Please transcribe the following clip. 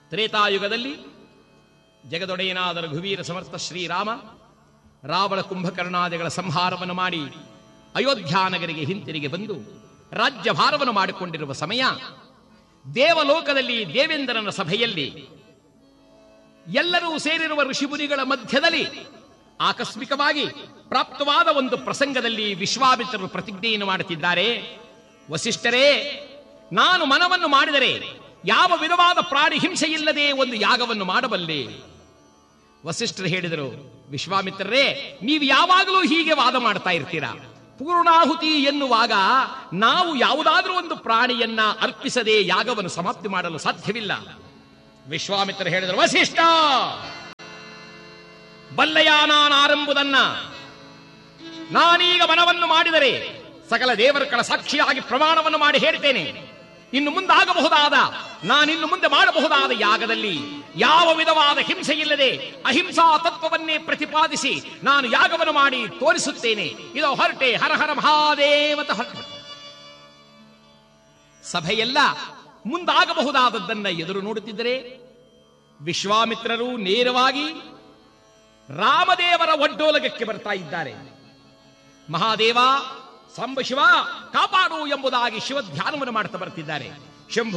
ತ್ರೇತಾಯುಗದಲ್ಲಿ ಜಗದೊಡೆಯನಾದ ರಘುವೀರ ಸಮರ್ಥ ಶ್ರೀರಾಮ ರಾವಣ ಕುಂಭಕರ್ಣಾದಿಗಳ ಸಂಹಾರವನ್ನು ಮಾಡಿ ಅಯೋಧ್ಯಾನಗರಿಗೆ ಹಿಂತಿರುಗಿ ಬಂದು ರಾಜ್ಯಭಾರವನ್ನು ಮಾಡಿಕೊಂಡಿರುವ ಸಮಯ ದೇವಲೋಕದಲ್ಲಿ ದೇವೇಂದ್ರನ ಸಭೆಯಲ್ಲಿ ಎಲ್ಲರೂ ಸೇರಿರುವ ಋಷಿಮುನಿಗಳ ಮಧ್ಯದಲ್ಲಿ ಆಕಸ್ಮಿಕವಾಗಿ ಪ್ರಾಪ್ತವಾದ ಒಂದು ಪ್ರಸಂಗದಲ್ಲಿ ವಿಶ್ವಾಮಿತ್ರರು ಪ್ರತಿಜ್ಞೆಯನ್ನು ಮಾಡುತ್ತಿದ್ದಾರೆ ವಸಿಷ್ಠರೇ ನಾನು ಮನವನ್ನು ಮಾಡಿದರೆ ಯಾವ ವಿಧವಾದ ಪ್ರಾಣಿ ಹಿಂಸೆ ಇಲ್ಲದೆ ಒಂದು ಯಾಗವನ್ನು ಮಾಡಬಲ್ಲೆ ವಸಿಷ್ಠರು ಹೇಳಿದರು ವಿಶ್ವಾಮಿತ್ರರೇ ನೀವು ಯಾವಾಗಲೂ ಹೀಗೆ ವಾದ ಮಾಡ್ತಾ ಇರ್ತೀರಾ ಪೂರ್ಣಾಹುತಿ ಎನ್ನುವಾಗ ನಾವು ಯಾವುದಾದ್ರೂ ಒಂದು ಪ್ರಾಣಿಯನ್ನ ಅರ್ಪಿಸದೆ ಯಾಗವನ್ನು ಸಮಾಪ್ತಿ ಮಾಡಲು ಸಾಧ್ಯವಿಲ್ಲ ವಿಶ್ವಾಮಿತ್ರ ಹೇಳಿದರು ವಸಿಷ್ಠ ಬಲ್ಲಯ ನಾನಾರಂಬುದನ್ನ ನಾನೀಗ ಮನವನ್ನು ಮಾಡಿದರೆ ಸಕಲ ದೇವರುಗಳ ಸಾಕ್ಷಿಯಾಗಿ ಪ್ರಮಾಣವನ್ನು ಮಾಡಿ ಹೇಳ್ತೇನೆ ಇನ್ನು ಮುಂದಾಗಬಹುದಾದ ನಾನಿನ್ನು ಮುಂದೆ ಮಾಡಬಹುದಾದ ಯಾಗದಲ್ಲಿ ಯಾವ ವಿಧವಾದ ಹಿಂಸೆ ಇಲ್ಲದೆ ಅಹಿಂಸಾ ತತ್ವವನ್ನೇ ಪ್ರತಿಪಾದಿಸಿ ನಾನು ಯಾಗವನ್ನು ಮಾಡಿ ತೋರಿಸುತ್ತೇನೆ ಇದು ಹೊರಟೆ ಹರ ಹರ ಮಹಾದೇವತ ಹೊರಟೆ ಸಭೆಯೆಲ್ಲ ಮುಂದಾಗಬಹುದಾದದ್ದನ್ನ ಎದುರು ನೋಡುತ್ತಿದ್ದರೆ ವಿಶ್ವಾಮಿತ್ರರು ನೇರವಾಗಿ ರಾಮದೇವರ ಒಡ್ಡೋಲಗಕ್ಕೆ ಬರ್ತಾ ಇದ್ದಾರೆ ಮಹಾದೇವ ಸಂಬ ಶಿವ ಕಾಪಾಡು ಎಂಬುದಾಗಿ ಶಿವ ಧ್ಯಾನವನ್ನು ಮಾಡ್ತಾ ಬರ್ತಿದ್ದಾರೆ ಶಂಭು